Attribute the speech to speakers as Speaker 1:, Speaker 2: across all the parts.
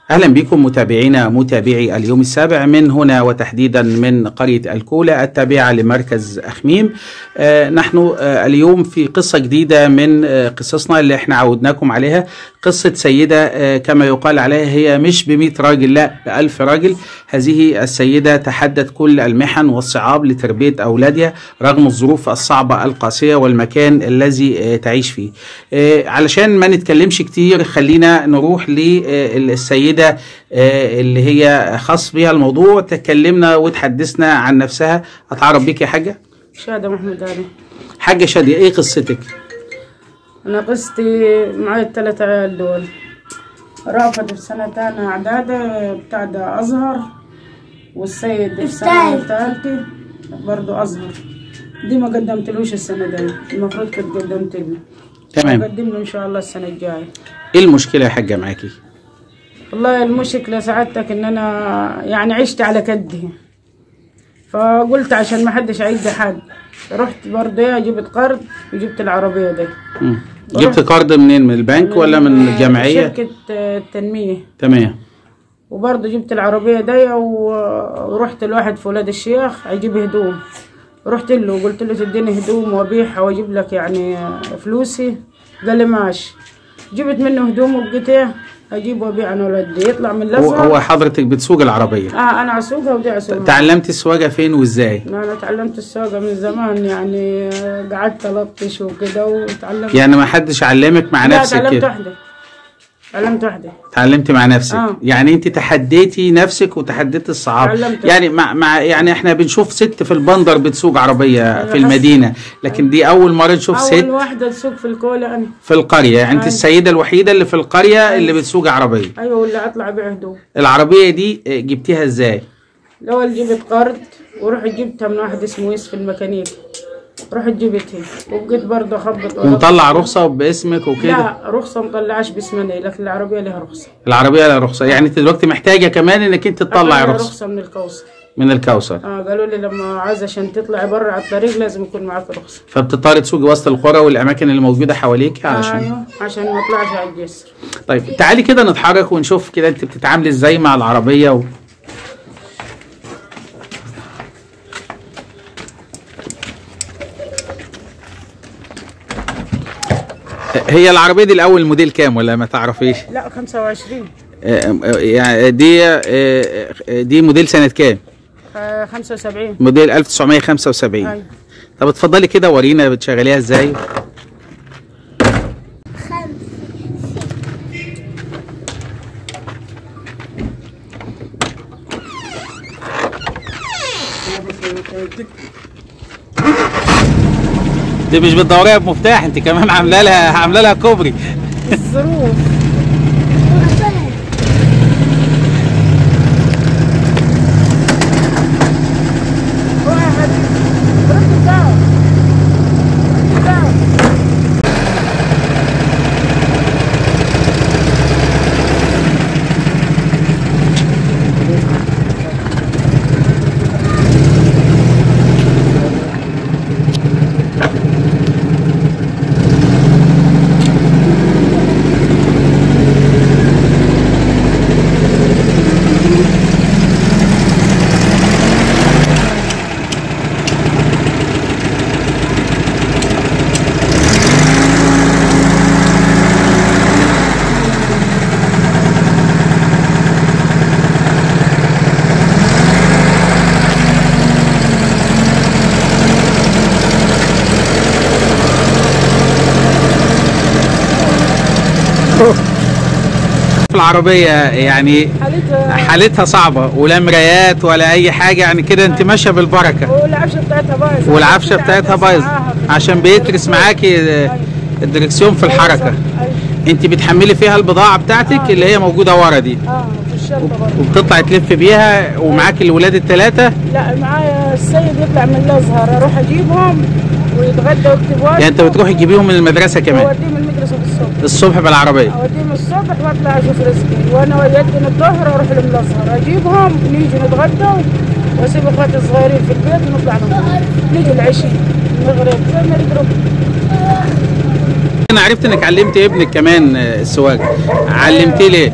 Speaker 1: اهلا بكم متابعينا متابعي اليوم السابع من هنا وتحديدا من قريه الكولا التابعه لمركز اخميم. آه نحن آه اليوم في قصه جديده من آه قصصنا اللي احنا عودناكم عليها قصه سيده آه كما يقال عليها هي مش ب راجل لا ب 1000 راجل. هذه السيده تحدت كل المحن والصعاب لتربيه اولادها رغم الظروف الصعبه القاسيه والمكان الذي آه تعيش فيه. آه علشان ما نتكلمش كتير خلينا نروح للسيده السيدة اللي هي خاص بها الموضوع تكلمنا وتحدثنا عن نفسها اتعرف بيك يا حاجة
Speaker 2: شادة محمد علي
Speaker 1: حاجة شادية ايه قصتك
Speaker 2: أنا قصتي معي الثلاث عيال دول رافض في سنة تانية إعدادي بتاع ده أزهر والسيد في سنة تالتة برضه أزهر دي ما قدمتلوش السنة دي المفروض كنت قدمت له
Speaker 1: تمام
Speaker 2: أقدم له إن شاء الله السنة الجاية
Speaker 1: ايه المشكلة يا حاجة معاكي
Speaker 2: والله المشكلة سعادتك ان انا يعني عشت على كدي فقلت عشان ما حدش عيد حد رحت برضه جبت قرض وجبت العربية دي
Speaker 1: مم. جبت قرض منين من البنك ولا من الجمعية
Speaker 2: شركة التنمية
Speaker 1: تمام
Speaker 2: وبرضه جبت العربية دي و- ورحت لواحد في ولاد الشيخ اجيب هدوم رحت له قلت له تديني هدوم وابيعها واجيب لك يعني فلوسي قال لي ماشي جبت منه هدوم وبقيت اجيب وابيع انا ولدي يطلع من
Speaker 1: هو,
Speaker 2: الازهر
Speaker 1: هو حضرتك بتسوق العربية
Speaker 2: اه انا اسوقها ودي اسوقها
Speaker 1: تعلمت السواقة فين وازاي
Speaker 2: انا تعلمت السواقه من زمان يعني آه، قعدت الطش وكده وتعلمت
Speaker 1: يعني ما حدش علمك مع
Speaker 2: لا
Speaker 1: نفسك
Speaker 2: تعلمت
Speaker 1: كده
Speaker 2: وحده تعلمت وحده
Speaker 1: تعلمت مع نفسك
Speaker 2: آه.
Speaker 1: يعني انت تحديتي نفسك وتحديت الصعاب
Speaker 2: تعلمت.
Speaker 1: يعني مع, مع يعني احنا بنشوف ست في البندر بتسوق عربيه في
Speaker 2: حس-
Speaker 1: المدينه لكن دي اول مره نشوف
Speaker 2: اول
Speaker 1: ست
Speaker 2: واحده تسوق في الكولا انا
Speaker 1: في القريه يعني انت
Speaker 2: أيوة.
Speaker 1: السيده الوحيده اللي في القريه اللي بتسوق عربيه
Speaker 2: ايوه ولا اطلع ابيع هدوم
Speaker 1: العربيه دي اه، جبتيها ازاي
Speaker 2: الاول جبت قرض ورحت جبتها من واحد اسمه يوسف الميكانيك رحت جبتها وبقيت برضه اخبط
Speaker 1: ومطلع رخصه باسمك وكده
Speaker 2: لا رخصه مطلعش باسمنا لكن العربيه لها رخصه
Speaker 1: العربيه لها رخصه يعني انت دلوقتي محتاجه كمان انك انت تطلعي
Speaker 2: أخذنا
Speaker 1: رخصه
Speaker 2: رخصه من الكوثر
Speaker 1: من الكوثر
Speaker 2: اه قالوا لي لما عايز عشان تطلعي بره على الطريق لازم يكون معاك رخصه
Speaker 1: فبتضطري تسوقي وسط القرى والاماكن اللي موجوده حواليك علشان
Speaker 2: ايوه عشان ما اطلعش على الجسر
Speaker 1: طيب تعالي كده نتحرك ونشوف كده انت بتتعاملي ازاي مع العربية و... هي العربية دي الأول موديل كام ولا ما تعرفيش؟
Speaker 2: لا 25
Speaker 1: اه، اه، يعني دي اه، اه، دي موديل سنة كام؟
Speaker 2: آه 75
Speaker 1: موديل 1975
Speaker 2: ايوه
Speaker 1: طب اتفضلي كده ورينا بتشغليها ازاي؟ دي مش بتدوريها بمفتاح انت كمان عامله لها عامله لها كوبري
Speaker 2: الظروف واحد رد الدعوة رد الدعوة
Speaker 1: في العربية يعني
Speaker 2: حالتها
Speaker 1: حالتها صعبة ولا مرايات ولا أي حاجة يعني كده أنت ماشية بالبركة
Speaker 2: والعفشة بتاعتها بايظة
Speaker 1: والعفشة بتاعتها بايظة عشان بيترس معاكي الدركسيون في الحركة
Speaker 2: ايوه
Speaker 1: أنت بتحملي فيها البضاعة بتاعتك اللي هي موجودة ورا دي
Speaker 2: اه في الشنطة برضه
Speaker 1: وبتطلع تلف بيها ومعاكي الولاد الثلاثة
Speaker 2: لا معايا السيد يطلع من الازهر اروح اجيبهم ويتغدى ويكتب واجب
Speaker 1: يعني أنت بتروحي تجيبيهم من المدرسة كمان
Speaker 2: اوديهم المدرسة في الصبح
Speaker 1: الصبح بالعربية
Speaker 2: اوديهم الصبح واطلع اشوف رزقي وانا وليدني الظهر اروح لهم الازهر اجيبهم نيجي نتغدى واسيب اخواتي الصغيرين في البيت ونطلع نروح نيجي العشي المغرب زي ما يضرب
Speaker 1: أنا عرفت إنك علمتي ابنك كمان آه، السواقة علمتيه ليه؟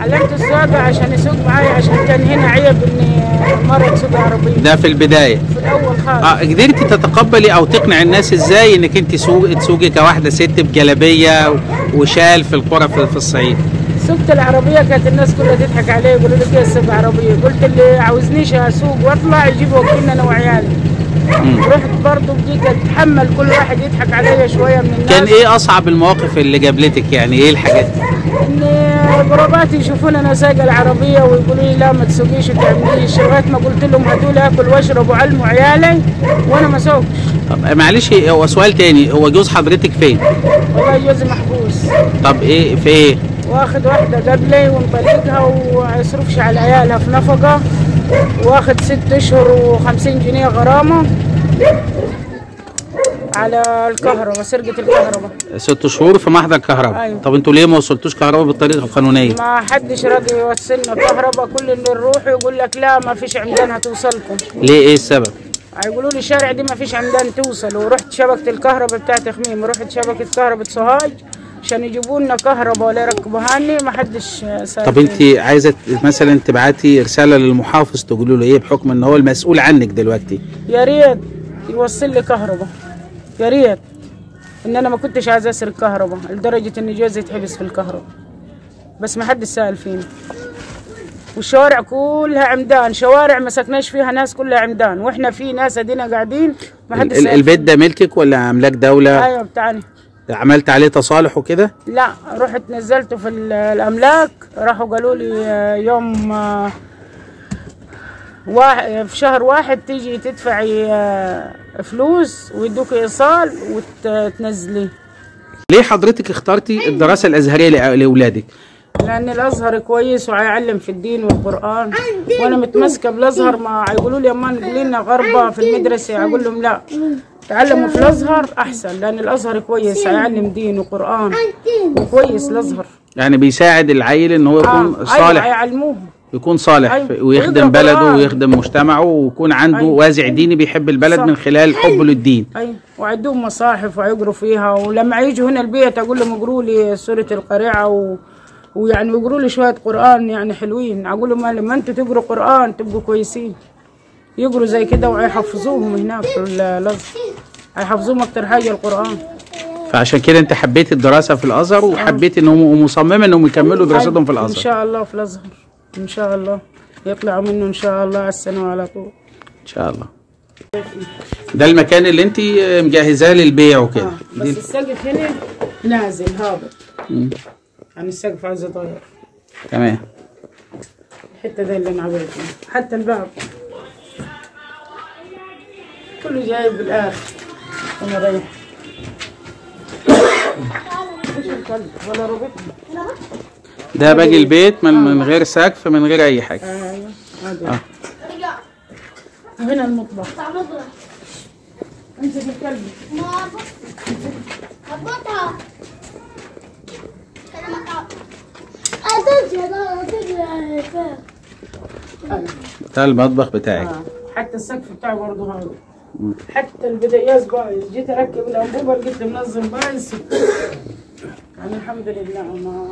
Speaker 2: علمت السواقة عشان يسوق معايا عشان كان هنا عيب اني مرة تسوق عربية
Speaker 1: ده في البدايه
Speaker 2: في الاول خالص
Speaker 1: اه قدرتي تتقبلي او تقنع الناس ازاي انك انت سوق تسوقي كواحده ست بجلابيه و- وشال في القرى في, في الصعيد
Speaker 2: سوقت العربية كانت الناس كلها تضحك علي يقولوا لي كيف تسوق عربية قلت اللي عاوزنيش اسوق واطلع يجيب وكيلنا انا وعيالي رحت برضه بديت اتحمل كل واحد يضحك عليا شوية من الناس
Speaker 1: كان ايه اصعب المواقف اللي قابلتك يعني ايه الحاجات دي؟
Speaker 2: ان قراباتي يشوفون انا سايقه العربيه ويقولوا لي لا ما تسوقيش وتعمليش لغايه ما قلت لهم هاتوا لي اكل واشرب وعلموا عيالي وانا ما سوقش
Speaker 1: طب معلش هو سؤال تاني هو جوز حضرتك فين
Speaker 2: والله جوزي محبوس
Speaker 1: طب ايه في ايه
Speaker 2: واخد واحده قبلي ومطلقها وما يصرفش على عيالها في نفقه واخد ست اشهر وخمسين جنيه غرامه على الكهرباء سرقه الكهرباء
Speaker 1: ست شهور في محضر كهرباء
Speaker 2: أيوة.
Speaker 1: طب انتوا ليه ما وصلتوش كهرباء بالطريقه القانونيه
Speaker 2: ما حدش راضي يوصلنا كهرباء كل اللي نروح يقول لك لا ما فيش عمدان هتوصلكم
Speaker 1: ليه ايه السبب
Speaker 2: هيقولوا لي الشارع دي ما فيش عمدان توصل ورحت شبكة الكهرباء بتاعت خميم ورحت شبكة كهرباء سوهاج عشان يجيبوا لنا كهرباء ولا يركبوها لي ما حدش سال
Speaker 1: طب انت عايزه مثلا تبعتي رساله للمحافظ تقولوا له ايه بحكم ان هو المسؤول عنك دلوقتي
Speaker 2: يا ريت يوصل لي كهرباء يا ريت ان انا ما كنتش عايز اسرق كهرباء لدرجة ان جوزي يتحبس في الكهرباء بس ما حدش سأل فينا والشوارع كلها عمدان شوارع ما سكناش فيها ناس كلها عمدان واحنا في ناس ادينا قاعدين ما حدش
Speaker 1: ال-
Speaker 2: سأل
Speaker 1: البيت ده ملكك ولا املاك دوله
Speaker 2: ايوه بتاعني
Speaker 1: عملت عليه تصالح وكده
Speaker 2: لا رحت نزلته في ال- الاملاك راحوا قالوا لي آه، يوم آه، واحد في شهر واحد تيجي تدفعي آه، فلوس ويدوك ايصال وتنزلي
Speaker 1: ليه حضرتك اخترتي الدراسه الازهريه لأ- لاولادك
Speaker 2: لان الازهر كويس وهيعلم في الدين والقران وانا متمسكه بالازهر ما هيقولوا لي اما نقول لنا غربه في المدرسه اقول لهم لا تعلموا في الازهر احسن لان الازهر كويس هيعلم دين وقران وكويس الازهر
Speaker 1: يعني بيساعد العيل ان هو يكون
Speaker 2: آه،
Speaker 1: صالح
Speaker 2: ايوه هيعلموه
Speaker 1: يكون صالح
Speaker 2: أيوة.
Speaker 1: ويخدم
Speaker 2: ويقرأ
Speaker 1: بلده
Speaker 2: قرآن.
Speaker 1: ويخدم مجتمعه ويكون عنده
Speaker 2: أيوة.
Speaker 1: وازع ديني بيحب البلد
Speaker 2: صح.
Speaker 1: من خلال حبه للدين
Speaker 2: اي وعندهم مصاحف ويقروا فيها ولما يجوا هنا البيت اقول لهم اقروا لي سوره القارعه و... ويعني يقروا لي شويه قران يعني حلوين اقول لهم لما انتوا تقروا قران تبقوا كويسين يقروا زي كده ويحفظوهم هناك في الازهر هيحفظوهم اكتر حاجه القران
Speaker 1: فعشان كده انت حبيت الدراسه في الازهر وحبيت انهم ومصممه انهم يكملوا دراستهم في
Speaker 2: ان
Speaker 1: الازهر
Speaker 2: شاء الله في الازهر ان شاء الله يطلعوا منه ان شاء الله على السنه على طول
Speaker 1: ان شاء الله ده المكان اللي انت مجهزاه للبيع وكده
Speaker 2: آه. بس السقف هنا نازل هابط يعني السقف عايز يتغير
Speaker 1: تمام
Speaker 2: الحته دي اللي انا عملتها حتى الباب كله جاي بالاخر انا رايح ايش الكلب ولا ربطني
Speaker 1: ده باقي البيت من, من غير سقف من غير اي حاجه
Speaker 2: ايوه هذا
Speaker 1: آه.
Speaker 2: هنا المطبخ امسك الكلب
Speaker 3: ربطها أتجي أتجي
Speaker 1: ده المطبخ بتاعك
Speaker 2: آه. حتى السقف بتاعه برضه هذا حتى البدايات بايظ جيت اركب الانبوبه لقيت منظم بايظ يعني الحمد لله ما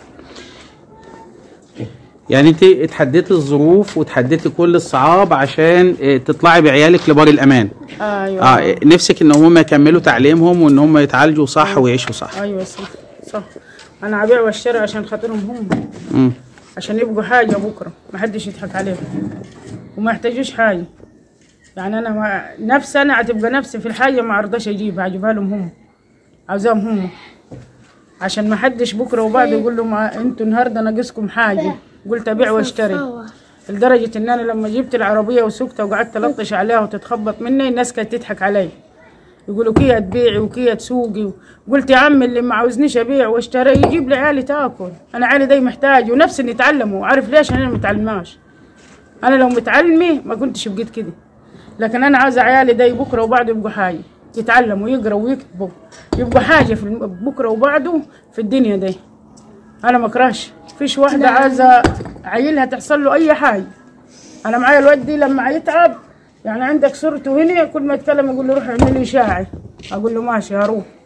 Speaker 1: يعني انت اتحديتي الظروف وتحديتي كل الصعاب عشان اه، تطلعي بعيالك لبر الامان
Speaker 2: ايوه
Speaker 1: اه نفسك ان هم يكملوا تعليمهم وان هم يتعالجوا صح ويعيشوا صح
Speaker 2: ايوه صح صح انا ابيع واشتري عشان خاطرهم هم
Speaker 1: مم.
Speaker 2: عشان يبقوا حاجه بكره ما حدش يضحك عليهم وما يحتاجوش حاجه يعني انا ما نفسي انا هتبقى نفسي في الحاجه ما ارضاش اجيبها اجيبها لهم هم عاوزاهم هم عشان ما حدش بكره وبعد يقول لهم انتوا النهارده ناقصكم حاجه قلت ابيع واشتري لدرجه ان انا لما جبت العربيه وسكتها وقعدت الطش عليها وتتخبط مني الناس كانت تضحك علي يقولوا كيا تبيعي وكيا تسوقي قلت يا عم اللي ما عاوزنيش ابيع واشتري يجيب لي عيالي تاكل انا عيالي داي محتاج ونفسي اني يتعلموا عارف ليش انا متعلماش انا لو متعلمه ما كنتش بقيت كده لكن انا عايزه عيالي داي بكره وبعده يبقوا حاجه يتعلموا ويقروا ويكتبوا يبقوا حاجه في الم- بكره وبعده في الدنيا دي انا ما اكرهش فيش واحده عايزه عيلها تحصل له اي حاجه انا معايا الواد دي لما يتعب يعني عندك صورته هنا كل ما يتكلم يقول له روح اعمل لي اشاعه اقول له ماشي هروح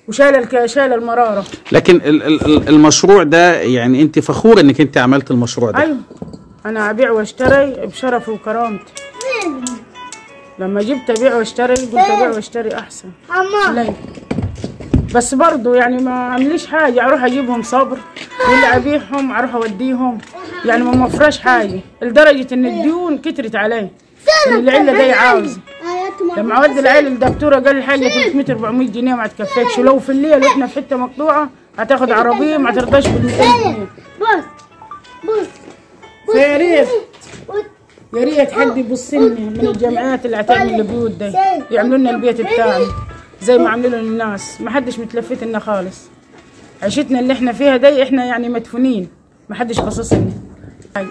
Speaker 2: وشايله الك- شايله المراره
Speaker 1: لكن ال- ال- ال- المشروع ده يعني انت فخوره انك انت عملت المشروع ده
Speaker 2: ايوه انا ابيع واشتري بشرفي وكرامتي لما جبت ابيع واشتري قلت ابيع واشتري احسن ليه بس برضو يعني ما عمليش حاجه اروح اجيبهم صبر واللي ابيعهم اروح اوديهم يعني ما مفرش حاجه لدرجه ان الديون كترت علي يعني العله دي عاوزه لما اودي العيل الدكتوره قال لي حاجه 300 400 جنيه ما تكفيكش لو في الليل واحنا في حته مقطوعه هتاخد عربيه ما ترضاش بال 200 جنيه
Speaker 3: بص بص
Speaker 2: فيا ريت يا ريت حد يبص لنا من الجمعيات اللي هتعمل البيوت دي يعملوا لنا البيت بتاعنا زي ما عملوا للناس ما حدش متلفت لنا خالص عيشتنا اللي احنا فيها دي احنا يعني مدفونين ما حدش باصص لنا حاجة.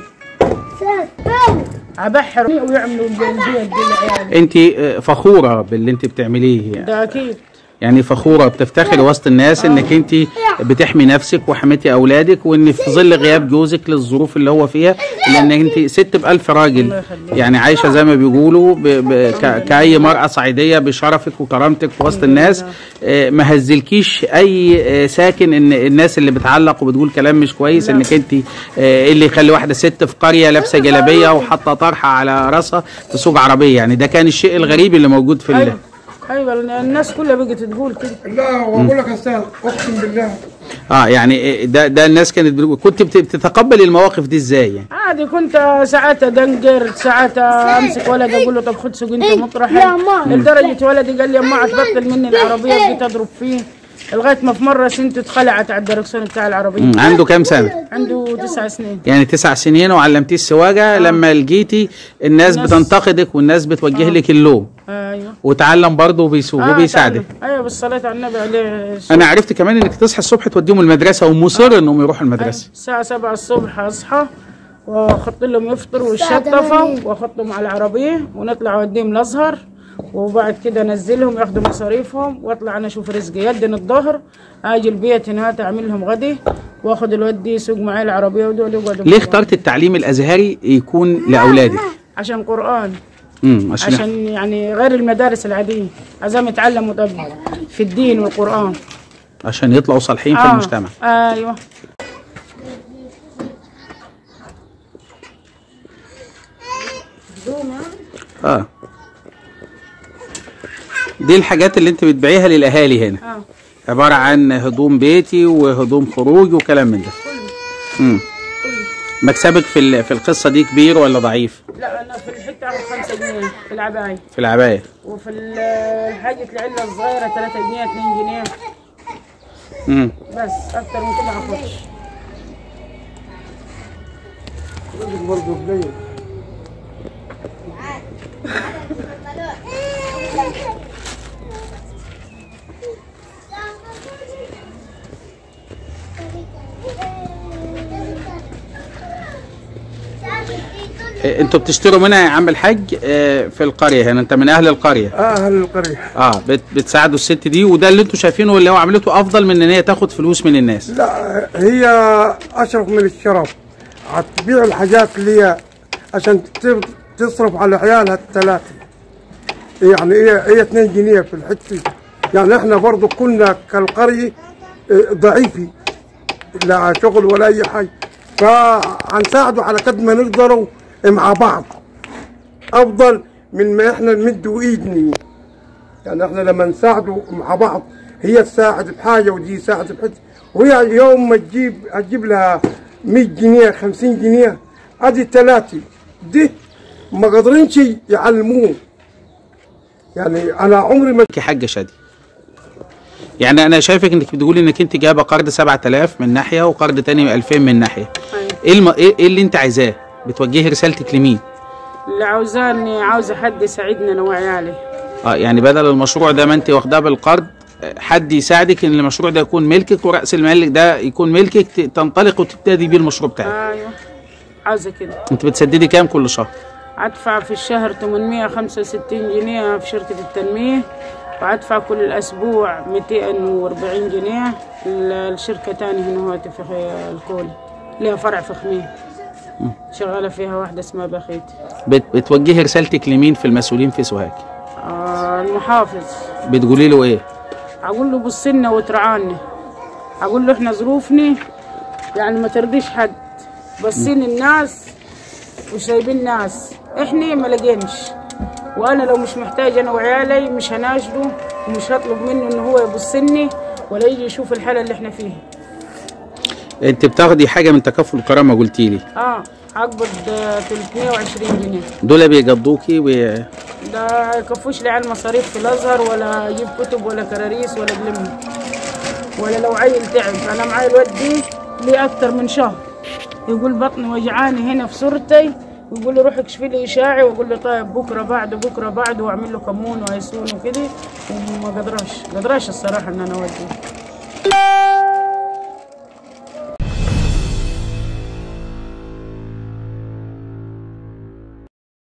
Speaker 2: عبحر ويعملوا البيت دي لعيالي
Speaker 1: انت آه، فخوره باللي انت بتعمليه يعني.
Speaker 2: ده اكيد
Speaker 1: يعني فخوره بتفتخري وسط الناس انك انت بتحمي نفسك وحميتي اولادك وان في ظل غياب جوزك للظروف اللي هو فيها لان انت ست بألف راجل يعني عايشه زي ما بيقولوا ب... ب... ك... كاي مراه صعيديه بشرفك وكرامتك في وسط الناس آه، ما هزلكيش اي آه، ساكن ان الناس اللي بتعلق وبتقول كلام مش كويس انك انت آه، إيه اللي يخلي واحده ست في قريه لابسه جلابيه وحاطه طرحه على راسها تسوق عربيه يعني ده كان الشيء الغريب اللي موجود في ال...
Speaker 2: ايوه ايوه الناس كلها بقت تقول كده
Speaker 4: لا واقول لك يا استاذ اقسم بالله
Speaker 1: اه يعني ده ده الناس كانت بتقول- كنت بت- بتتقبل المواقف دي ازاي يعني
Speaker 2: عادي كنت ساعات ادنجر ساعات امسك ولد اقول له طب خد سوق انت مطرح
Speaker 3: يا ماما.
Speaker 2: لدرجه ولدي قال لي يا اما تبطل مني العربيه بقيت اضرب فيه لغايه ما في مره سنته اتخلعت على الدركسون بتاع العربيه
Speaker 1: مم. عنده كام سنه
Speaker 2: عنده تسع سنين
Speaker 1: يعني تسع سنين وعلمتيه السواقه لما لقيتي الناس
Speaker 2: الناس-
Speaker 1: بتنتقدك والناس بتوجه لك اللوم
Speaker 2: ايوه
Speaker 1: وتعلم برضه وبيسوق
Speaker 2: آه،
Speaker 1: وبيساعدك
Speaker 2: تعلم. ايوه بالصلاه على النبي عليه الصلاة
Speaker 1: انا عرفت كمان انك تصحى الصبح توديهم المدرسه ومصر انهم يروحوا المدرسه
Speaker 2: الساعة سبعة الصبح أصحى وأحط لهم يفطروا
Speaker 3: الساعة
Speaker 2: والشطفة
Speaker 3: تمانية.
Speaker 2: وأحطهم على العربية ونطلع أوديهم الأزهر وبعد كده أنزلهم ياخدوا مصاريفهم وأطلع أنا أشوف رزقي يدن الظهر أجي البيت هنا أعمل لهم غدي وآخد الواد يسوق معي العربية ودول يقعدوا
Speaker 1: ليه
Speaker 2: معي.
Speaker 1: اخترت التعليم الازهري يكون لاولادك
Speaker 2: عشان قرآن
Speaker 1: امم عشان,
Speaker 2: عشان يعني غير المدارس العادية عايزهم يتعلموا طب في الدين والقرآن
Speaker 1: عشان يطلعوا صالحين في
Speaker 2: آه،
Speaker 1: المجتمع
Speaker 2: أيوه
Speaker 1: اه دي الحاجات اللي انت بتبيعيها للاهالي هنا
Speaker 2: آه.
Speaker 1: عباره عن هدوم بيتي وهدوم خروج وكلام من ده امم مكسبك في ال- في القصه دي كبير ولا ضعيف
Speaker 2: لا أنا في الحتة آخد خمسة جنيه في العباية
Speaker 1: في العبايه
Speaker 2: وفي ال- حاجة العلة الصغيرة 3 جنيه 2 جنيه
Speaker 1: امم
Speaker 2: بس أكتر من كده ما أخدش
Speaker 4: برضه قليل
Speaker 1: إيه، انتوا بتشتروا منها يا عم الحاج آه، في القريه هنا انت من اهل القريه
Speaker 4: اه اهل القريه
Speaker 1: اه بت بتساعدوا الست دي وده اللي انتوا شايفينه اللي هو عملته افضل من ان هي تاخد فلوس من الناس
Speaker 4: لا هي اشرف من الشرف هتبيع الحاجات اللي هي عشان ت- تصرف على عيالها الثلاثه يعني هي هي 2 جنيه في الحته يعني احنا برضه كنا كالقريه اه، ضعيفي لا شغل ولا اي حاجه فهنساعده على قد ما نقدروا مع بعض افضل من ما احنا نمد ايدنا يعني احنا لما نساعده مع بعض هي تساعد بحاجه ودي تساعد بحاجه وهي يوم ما تجيب هتجيب لها 100 جنيه 50 جنيه ادي ثلاثه دي ما قادرينش يعلموه يعني انا عمري ما
Speaker 1: يا حاجه شادي يعني انا شايفك انك بتقولي انك انت جايبه قرض 7000 من ناحيه وقرض تاني 2000 من ناحيه ايه الم... ايه إيه اللي انت عايزاه بتوجهي رسالتك لمين
Speaker 2: اللي عاوزاني عاوزة حد يساعدني أنا وعيالي
Speaker 1: اه يعني بدل المشروع ده ما انت واخداه بالقرض آه، حد يساعدك ان المشروع ده يكون ملكك وراس المال ده يكون ملكك ت- تنطلق وتبتدي بيه المشروع بتاعك
Speaker 2: أيوه عاوزة كده
Speaker 1: انت بتسددي كام كل شهر
Speaker 2: أدفع في الشهر 865 جنيه في شركة التنمية وأدفع كل أسبوع 240 جنيه ل- لشركة تانية هنا هو في خي- الكول لها فرع في خميم شغالة فيها واحدة اسمها بخيتي
Speaker 1: بت... بتوجهي رسالتك لمين في المسؤولين في سوهاج
Speaker 2: آه المحافظ
Speaker 1: بتقولي له ايه
Speaker 2: اقول له بص لنا وترعاني اقول له احنا ظروفني يعني ما ترضيش حد باصين الناس وسايبين ناس احنا ما لقينش وانا لو مش محتاج انا وعيالي مش هناشده ومش هطلب منه ان هو يبصني ولا يجي يشوف الحاله اللي احنا فيها
Speaker 1: انت بتاخدي حاجه من تكافل الكرامه قلتي لي
Speaker 2: اه هقبض آه، 320 جنيه
Speaker 1: دول بيقضوكي و...
Speaker 2: ده يكفوش لي على المصاريف في الازهر ولا اجيب كتب ولا كراريس ولا قلم ولا لو عيل تعب انا معايا الواد دي لي اكتر من شهر يقول بطني وجعاني هنا في صورتي ويقول لي روح اكشفي لي اشاعي واقول له طيب بكره بعد بكره بعد واعمل له كمون وايسون وكده وما قدرش قدرش الصراحه ان انا اوديه